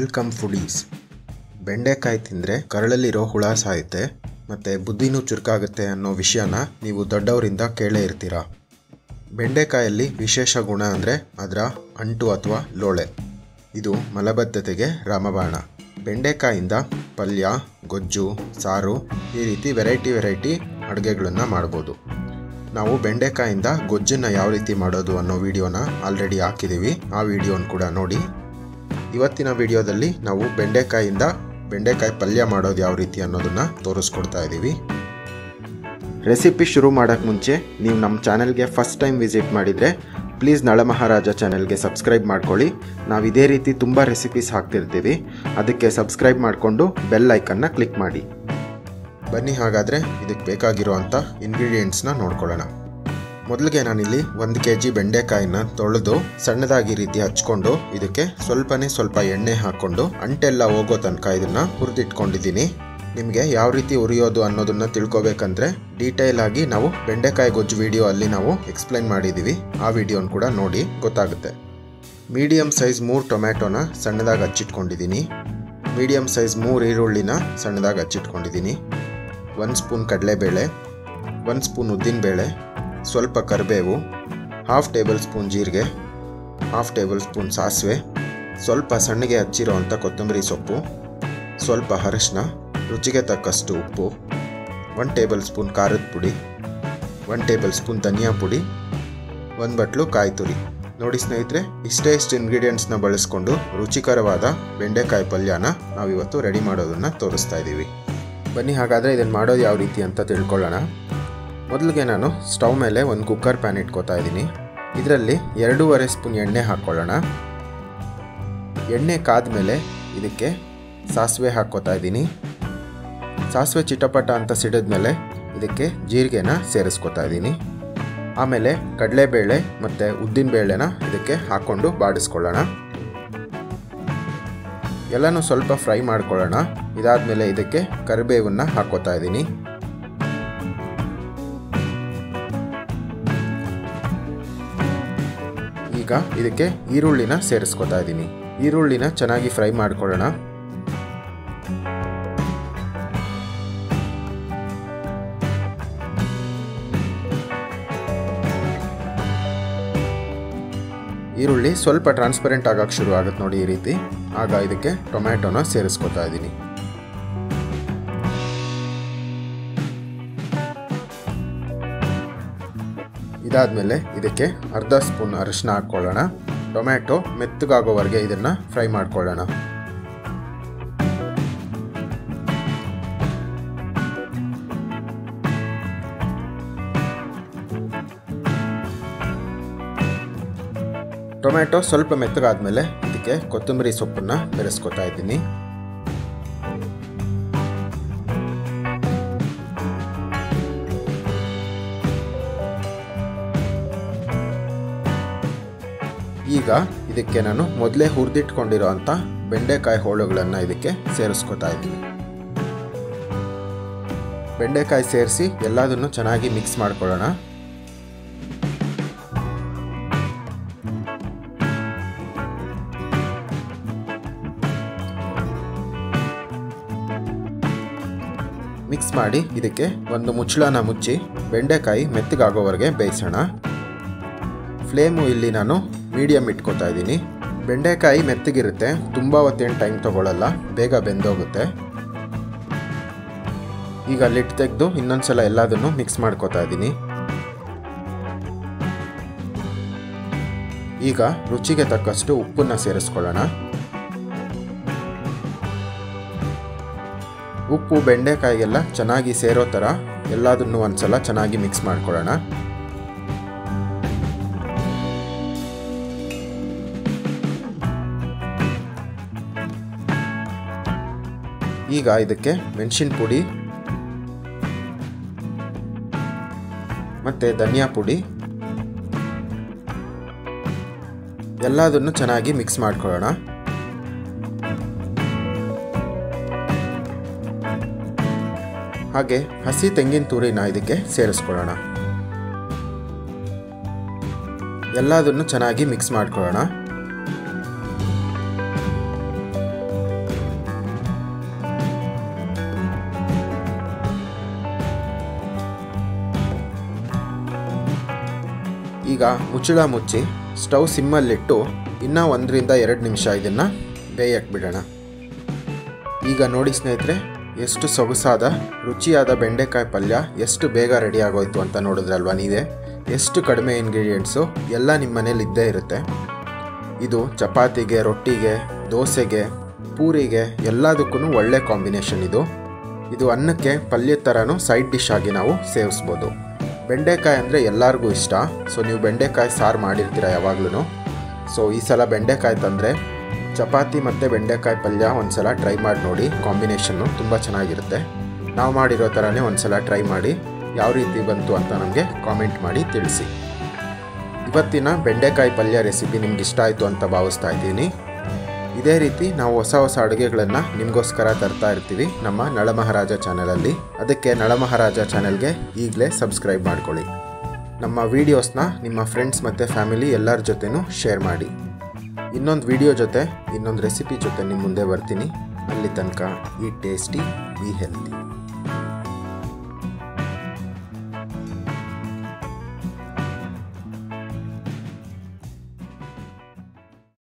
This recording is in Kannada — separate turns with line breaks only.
ವೆಲ್ಕಮ್ ಫುಡೀಸ್ ಬೆಂಡೆಕಾಯಿ ತಿಂದರೆ ಕರಳಲ್ಲಿರೋ ಹುಳ ಸಾಯುತ್ತೆ ಮತ್ತು ಬುದ್ಧಿನೂ ಚುರುಕಾಗುತ್ತೆ ಅನ್ನೋ ವಿಷಯನ ನೀವು ದೊಡ್ಡವರಿಂದ ಕೇಳೇ ಇರ್ತೀರ ಬೆಂಡೆಕಾಯಲ್ಲಿ ವಿಶೇಷ ಗುಣ ಅಂದರೆ ಅದರ ಅಂಟು ಅಥವಾ ಲೋಳೆ ಇದು ಮಲಬದ್ಧತೆಗೆ ರಾಮಬಾಣ ಬೆಂಡೆಕಾಯಿಂದ ಪಲ್ಯ ಗೊಜ್ಜು ಸಾರು ಈ ರೀತಿ ವೆರೈಟಿ ವೆರೈಟಿ ಅಡುಗೆಗಳನ್ನು ಮಾಡ್ಬೋದು ನಾವು ಬೆಂಡೆಕಾಯಿಂದ ಗೊಜ್ಜನ್ನು ಯಾವ ರೀತಿ ಮಾಡೋದು ಅನ್ನೋ ವಿಡಿಯೋನ ಆಲ್ರೆಡಿ ಹಾಕಿದ್ದೀವಿ ಆ ವಿಡಿಯೋನ ಕೂಡ ನೋಡಿ ಇವತ್ತಿನ ವಿಡಿಯೋದಲ್ಲಿ ನಾವು ಬೆಂಡೆಕಾಯಿಂದ ಬೆಂಡೆಕಾಯಿ ಪಲ್ಯ ಮಾಡೋದು ಯಾವ ರೀತಿ ಅನ್ನೋದನ್ನು ತೋರಿಸ್ಕೊಡ್ತಾ ಇದ್ದೀವಿ ರೆಸಿಪಿ ಶುರು ಮಾಡೋಕ್ಕೆ ಮುಂಚೆ ನೀವು ನಮ್ಮ ಚಾನೆಲ್ಗೆ ಫಸ್ಟ್ ಟೈಮ್ ವಿಸಿಟ್ ಮಾಡಿದರೆ ಪ್ಲೀಸ್ ನಳಮಹಾರಾಜ ಚಾನೆಲ್ಗೆ ಸಬ್ಸ್ಕ್ರೈಬ್ ಮಾಡ್ಕೊಳ್ಳಿ ನಾವು ಇದೇ ರೀತಿ ತುಂಬ ರೆಸಿಪೀಸ್ ಹಾಕ್ತಿರ್ತೀವಿ ಅದಕ್ಕೆ ಸಬ್ಸ್ಕ್ರೈಬ್ ಮಾಡಿಕೊಂಡು ಬೆಲ್ ಐಕನ್ನ ಕ್ಲಿಕ್ ಮಾಡಿ ಬನ್ನಿ ಹಾಗಾದರೆ ಇದಕ್ಕೆ ಬೇಕಾಗಿರುವಂಥ ಇಂಗ್ರೀಡಿಯೆಂಟ್ಸ್ನ ನೋಡ್ಕೊಳ್ಳೋಣ ಮೊದಲಿಗೆ ನಾನಿಲ್ಲಿ ಒಂದು ಕೆ ಜಿ ಬೆಂಡೆಕಾಯಿನ ತೊಳೆದು ಸಣ್ಣದಾಗಿ ರೀತಿ ಹಚ್ಕೊಂಡು ಇದಕ್ಕೆ ಸ್ವಲ್ಪನೇ ಸ್ವಲ್ಪ ಎಣ್ಣೆ ಹಾಕ್ಕೊಂಡು ಅಂಟೆಲ್ಲ ಹೋಗೋ ತನಕ ಇದನ್ನು ಹುರಿದಿಟ್ಕೊಂಡಿದ್ದೀನಿ ನಿಮಗೆ ಯಾವ ರೀತಿ ಉರಿಯೋದು ಅನ್ನೋದನ್ನ ತಿಳ್ಕೊಬೇಕಂದ್ರೆ ಡೀಟೇಲ್ ಆಗಿ ನಾವು ಬೆಂಡೆಕಾಯಿ ಗೊಜ್ಜು ವಿಡಿಯೋ ಅಲ್ಲಿ ನಾವು ಎಕ್ಸ್ಪ್ಲೈನ್ ಮಾಡಿದ್ದೀವಿ ಆ ವಿಡಿಯೋನ ಕೂಡ ನೋಡಿ ಗೊತ್ತಾಗುತ್ತೆ ಮೀಡಿಯಮ್ ಸೈಜ್ ಮೂರು ಟೊಮ್ಯಾಟೊನ ಸಣ್ಣದಾಗಿ ಹಚ್ಚಿಟ್ಕೊಂಡಿದ್ದೀನಿ ಮೀಡಿಯಮ್ ಸೈಜ್ ಮೂರು ಈರುಳ್ಳಿನ ಸಣ್ಣದಾಗಿ ಹಚ್ಚಿಟ್ಕೊಂಡಿದ್ದೀನಿ ಒಂದು ಸ್ಪೂನ್ ಕಡಲೆಬೇಳೆ ಒಂದು ಸ್ಪೂನ್ ಉದ್ದಿನಬೇಳೆ ಸ್ವಲ್ಪ ಕರಿಬೇವು ಹಾಫ್ ಟೇಬಲ್ ಸ್ಪೂನ್ ಜೀರಿಗೆ ಹಾಫ್ ಟೇಬಲ್ ಸ್ಪೂನ್ ಸಾಸಿವೆ ಸ್ವಲ್ಪ ಸಣ್ಣಗೆ ಹಚ್ಚಿರೋ ಅಂಥ ಕೊತ್ತಂಬರಿ ಸೊಪ್ಪು ಸ್ವಲ್ಪ ಅರಶಿನ ರುಚಿಗೆ ತಕ್ಕಷ್ಟು ಉಪ್ಪು ಒನ್ ಟೇಬಲ್ ಸ್ಪೂನ್ ಖಾರದ ಪುಡಿ ಒನ್ ಟೇಬಲ್ ಸ್ಪೂನ್ ಧನಿಯಾ ಪುಡಿ ಒಂದು ಬಟ್ಲು ಕಾಯಿ ತುರಿ ನೋಡಿ ಸ್ನೇಹಿತರೆ ಇಷ್ಟೇ ಇಷ್ಟು ಇಂಗ್ರೀಡಿಯೆಂಟ್ಸ್ನ ಬಳಸ್ಕೊಂಡು ರುಚಿಕರವಾದ ಬೆಂಡೆಕಾಯಿ ಪಲ್ಯನ ನಾವಿವತ್ತು ರೆಡಿ ಮಾಡೋದನ್ನು ತೋರಿಸ್ತಾ ಇದ್ದೀವಿ ಬನ್ನಿ ಹಾಗಾದರೆ ಇದನ್ನು ಮಾಡೋದು ಯಾವ ರೀತಿ ಅಂತ ತಿಳ್ಕೊಳ್ಳೋಣ ಮೊದಲಿಗೆ ನಾನು ಸ್ಟವ್ ಮೇಲೆ ಒಂದು ಕುಕ್ಕರ್ ಪ್ಯಾನ್ ಇಟ್ಕೋತಾ ಇದ್ದೀನಿ ಇದರಲ್ಲಿ ಎರಡೂವರೆ ಸ್ಪೂನ್ ಎಣ್ಣೆ ಹಾಕ್ಕೊಳ್ಳೋಣ ಎಣ್ಣೆ ಕಾದ್ಮೇಲೆ ಇದಕ್ಕೆ ಸಾಸಿವೆ ಹಾಕ್ಕೋತಾ ಇದ್ದೀನಿ ಸಾಸಿವೆ ಚಿಟಪಟ ಅಂತ ಸಿಡಿದ್ಮೇಲೆ ಇದಕ್ಕೆ ಜೀರಿಗೆನ ಸೇರಿಸ್ಕೊತಾ ಇದ್ದೀನಿ ಆಮೇಲೆ ಕಡಲೆಬೇಳೆ ಮತ್ತು ಉದ್ದಿನಬೇಳೆನ ಇದಕ್ಕೆ ಹಾಕ್ಕೊಂಡು ಬಾಡಿಸ್ಕೊಳ್ಳೋಣ ಎಲ್ಲನೂ ಸ್ವಲ್ಪ ಫ್ರೈ ಮಾಡ್ಕೊಳ್ಳೋಣ ಇದಾದಮೇಲೆ ಇದಕ್ಕೆ ಕರಿಬೇವನ್ನ ಹಾಕ್ಕೋತಾ ಇದ್ದೀನಿ ಈಗ ಇದಕ್ಕೆ ಈರುಳ್ಳಿನ ಸೇರಿಸ್ಕೊತಾ ಇದ್ದೀನಿ ಈರುಳ್ಳಿನ ಚೆನ್ನಾಗಿ ಫ್ರೈ ಮಾಡ್ಕೊಳ್ಳೋಣ ಈರುಳ್ಳಿ ಸ್ವಲ್ಪ ಟ್ರಾನ್ಸ್ಪರೆಂಟ್ ಆಗಕ್ಕೆ ಶುರು ಆಗುತ್ತೆ ನೋಡಿ ಈ ರೀತಿ ಆಗ ಇದಕ್ಕೆ ಟೊಮ್ಯಾಟೊನ ಸೇರಿಸ್ಕೊತಾ ಇದ್ದೀನಿ ಇದಾದಮೇಲೆ ಇದಕ್ಕೆ ಅರ್ಧ ಸ್ಪೂನ್ ಅರಿಶಿನ ಹಾಕ್ಕೊಳ್ಳೋಣ ಟೊಮ್ಯಾಟೊ ಮೆತ್ತಗಾಗೋವರೆಗೆ ಇದನ್ನು ಫ್ರೈ ಮಾಡ್ಕೊಳ್ಳೋಣ ಟೊಮ್ಯಾಟೊ ಸ್ವಲ್ಪ ಮೆತ್ತಗಾದ್ಮೇಲೆ ಇದಕ್ಕೆ ಕೊತ್ತಂಬರಿ ಸೊಪ್ಪನ್ನು ಬೆರೆಸ್ಕೊತಾ ಇದ್ದೀನಿ ಈಗ ಇದಕ್ಕೆ ನಾನು ಮೊದಲೇ ಹುರಿದಿಟ್ಕೊಂಡಿರೋ ಅಂಥ ಬೆಂಡೆಕಾಯಿ ಹೋಳುಗಳನ್ನು ಇದಕ್ಕೆ ಸೇರಿಸ್ಕೊತಾ ಇದ್ದೀನಿ ಬೆಂಡೆಕಾಯಿ ಸೇರಿಸಿ ಎಲ್ಲದನ್ನು ಚೆನ್ನಾಗಿ ಮಿಕ್ಸ್ ಮಾಡ್ಕೊಳ್ಳೋಣ ಮಿಕ್ಸ್ ಮಾಡಿ ಇದಕ್ಕೆ ಒಂದು ಮುಚ್ಚಳನ ಮುಚ್ಚಿ ಬೆಂಡೆಕಾಯಿ ಮೆತ್ತಗಾಗೋವರೆಗೆ ಬೇಯಿಸೋಣ ಫ್ಲೇಮು ಇಲ್ಲಿ ನಾನು ಮೀಡಿಯಮ್ ಇಟ್ಕೋತಾ ಇದ್ದೀನಿ ಬೆಂಡೆಕಾಯಿ ಮೆತ್ತಗಿರುತ್ತೆ ತುಂಬ ಹೊತ್ತೇನು ಟೈಮ್ ತೊಗೊಳ್ಳಲ್ಲ ಬೇಗ ಬೆಂದೋಗುತ್ತೆ ಈಗ ಲಿಟ್ ತೆಗೆದು ಇನ್ನೊಂದ್ಸಲ ಎಲ್ಲದನ್ನು ಮಿಕ್ಸ್ ಮಾಡ್ಕೋತಾ ಇದ್ದೀನಿ ಈಗ ರುಚಿಗೆ ತಕ್ಕಷ್ಟು ಉಪ್ಪನ್ನು ಸೇರಿಸ್ಕೊಳ್ಳೋಣ ಉಪ್ಪು ಬೆಂಡೆಕಾಯಿಗೆಲ್ಲ ಚೆನ್ನಾಗಿ ಸೇರೋ ಥರ ಎಲ್ಲದನ್ನು ಒಂದ್ಸಲ ಚೆನ್ನಾಗಿ ಮಿಕ್ಸ್ ಮಾಡ್ಕೊಳ್ಳೋಣ ಈಗ ಇದಕ್ಕೆ ಮೆಣಸಿನ ಪುಡಿ ಮತ್ತು ಧನಿಯಾ ಪುಡಿ ಎಲ್ಲದನ್ನು ಚೆನ್ನಾಗಿ ಮಿಕ್ಸ್ ಮಾಡ್ಕೊಳ್ಳೋಣ ಹಾಗೆ ಹಸಿ ತೆಂಗಿನ ತುರಿನ ಇದಕ್ಕೆ ಸೇರಿಸ್ಕೊಳ್ಳೋಣ ಎಲ್ಲದನ್ನು ಚೆನ್ನಾಗಿ ಮಿಕ್ಸ್ ಮಾಡ್ಕೊಳ್ಳೋಣ ಈಗ ಮುಚ್ಚಳ ಮುಚ್ಚಿ ಸ್ಟವ್ ಸಿಮ್ಮಲ್ಲಿಟ್ಟು ಇನ್ನೂ ಒಂದರಿಂದ ಎರಡು ನಿಮಿಷ ಇದನ್ನು ಬೇಯಕ್ಕೆ ಬಿಡೋಣ ಈಗ ನೋಡಿ ಸ್ನೇಹಿತರೆ ಎಷ್ಟು ಸೊಗಸಾದ ರುಚಿಯಾದ ಬೆಂಡೆಕಾಯಿ ಪಲ್ಯ ಎಷ್ಟು ಬೇಗ ರೆಡಿ ಆಗೋಯ್ತು ಅಂತ ನೋಡಿದ್ರಲ್ವ ನೀವೇ ಎಷ್ಟು ಕಡಿಮೆ ಇಂಗ್ರೀಡಿಯೆಂಟ್ಸು ಎಲ್ಲ ನಿಮ್ಮ ಮನೇಲಿ ಇದ್ದೇ ಇರುತ್ತೆ ಇದು ಚಪಾತಿಗೆ ರೊಟ್ಟಿಗೆ ದೋಸೆಗೆ ಪೂರಿಗೆ ಎಲ್ಲದಕ್ಕೂ ಒಳ್ಳೆ ಕಾಂಬಿನೇಷನ್ ಇದು ಇದು ಅನ್ನಕ್ಕೆ ಪಲ್ಯದ ಥರನೂ ಸೈಡ್ ಡಿಶ್ ಆಗಿ ನಾವು ಸೇವಿಸ್ಬೋದು ಬೆಂಡೆಕಾಯಿ ಅಂದರೆ ಎಲ್ಲರಿಗೂ ಇಷ್ಟ ಸೊ ನೀವು ಬೆಂಡೆಕಾಯಿ ಸಾರು ಮಾಡಿರ್ತೀರ ಯಾವಾಗ್ಲೂ ಸೊ ಈ ಸಲ ಬೆಂಡೆಕಾಯಿ ತಂದರೆ ಚಪಾತಿ ಮತ್ತು ಬೆಂಡೆಕಾಯಿ ಪಲ್ಯ ಒಂದ್ಸಲ ಟ್ರೈ ಮಾಡಿ ನೋಡಿ ಕಾಂಬಿನೇಷನ್ನು ತುಂಬ ಚೆನ್ನಾಗಿರುತ್ತೆ ನಾವು ಮಾಡಿರೋ ಥರನೇ ಒಂದ್ಸಲ ಟ್ರೈ ಮಾಡಿ ಯಾವ ರೀತಿ ಬಂತು ಅಂತ ನಮಗೆ ಕಾಮೆಂಟ್ ಮಾಡಿ ತಿಳಿಸಿ ಇವತ್ತಿನ ಬೆಂಡೆಕಾಯಿ ಪಲ್ಯ ರೆಸಿಪಿ ನಿಮ್ಗೆ ಇಷ್ಟ ಆಯಿತು ಅಂತ ಭಾವಿಸ್ತಾ ಇದ್ದೀನಿ ಇದೇ ರೀತಿ ನಾವು ಹೊಸ ಹೊಸ ಅಡುಗೆಗಳನ್ನು ನಿಮಗೋಸ್ಕರ ತರ್ತಾ ಇರ್ತೀವಿ ನಮ್ಮ ನಳಮಹಾರಾಜ ಚಾನಲಲ್ಲಿ ಅದಕ್ಕೆ ನಳಮಹಾರಾಜ ಚಾನಲ್ಗೆ ಈಗಲೇ ಸಬ್ಸ್ಕ್ರೈಬ್ ಮಾಡ್ಕೊಳ್ಳಿ ನಮ್ಮ ವೀಡಿಯೋಸ್ನ ನಿಮ್ಮ ಫ್ರೆಂಡ್ಸ್ ಮತ್ತು ಫ್ಯಾಮಿಲಿ ಎಲ್ಲರ ಜೊತೆನೂ ಶೇರ್ ಮಾಡಿ ಇನ್ನೊಂದು ವಿಡಿಯೋ ಜೊತೆ ಇನ್ನೊಂದು ರೆಸಿಪಿ ಜೊತೆ ನಿಮ್ಮ ಮುಂದೆ ಬರ್ತೀನಿ ಅಲ್ಲಿ ತನಕ ಈ ಟೇಸ್ಟಿ ಬಿ ಹೆಲ್ತಿ